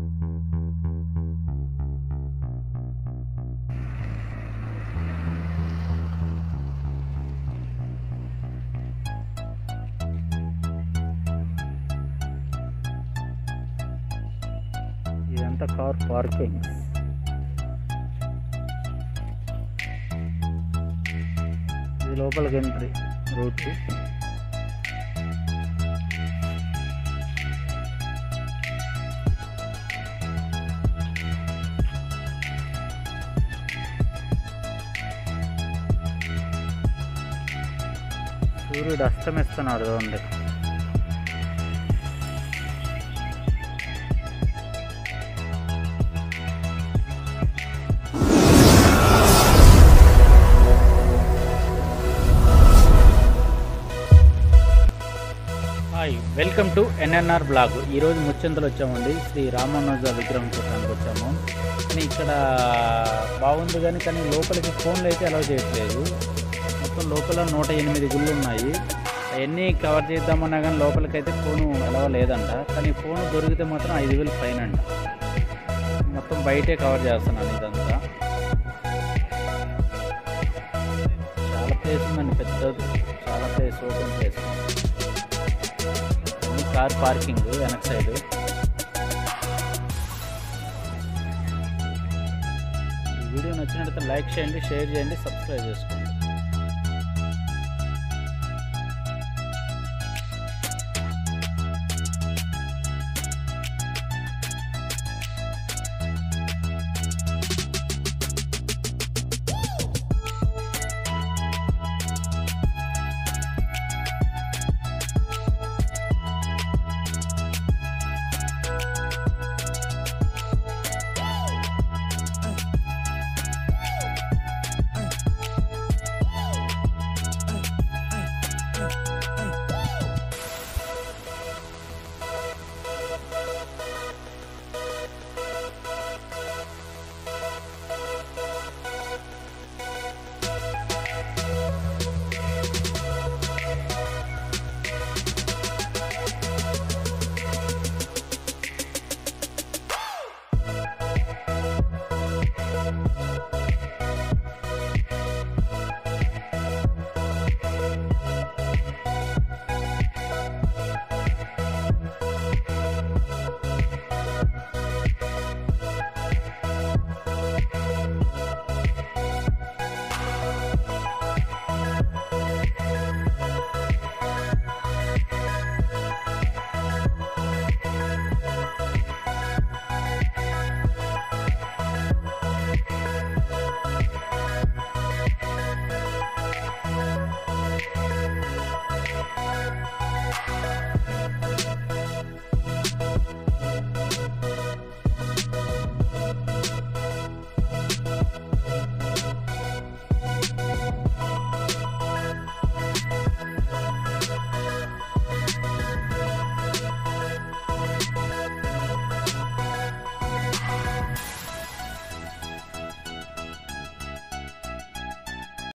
ఇదంతా car parking ఇది లోపలికి ఎంట్రీ రోడ్కి సూర్యుడు అస్తమిస్తున్నాడు చూడండి hi welcome to NNR blog ఈరోజు ముచ్చెంతలు వచ్చామండి శ్రీ రామానుజ విగ్రహం చూడడానికి వచ్చాము కానీ ఇక్కడ బాగుంది కానీ కానీ లోపలికి ఫోన్లు అయితే అలౌ చేయట్లేదు మొత్తం లోపల నూట ఎనిమిది గుళ్ళు ఉన్నాయి అవన్నీ కవర్ చేద్దామన్నా కానీ లోపలికి అయితే ఫోను అలవ లేదంట కానీ ఫోన్ దొరికితే మాత్రం ఐదు వేలు ఫైన్ అంట మొత్తం బయటే కవర్ చేస్తున్నాను ఇదంతా చాలా ప్లేస్ ఉందండి పెద్దది చాలా ప్లేస్ ఓపెన్ ప్లేస్ అన్ని కార్ పార్కింగ్ వెనక్ సైడ్ ఈ వీడియో నచ్చినట్లయితే లైక్ చేయండి షేర్ చేయండి సబ్స్క్రైబ్ చేసుకోండి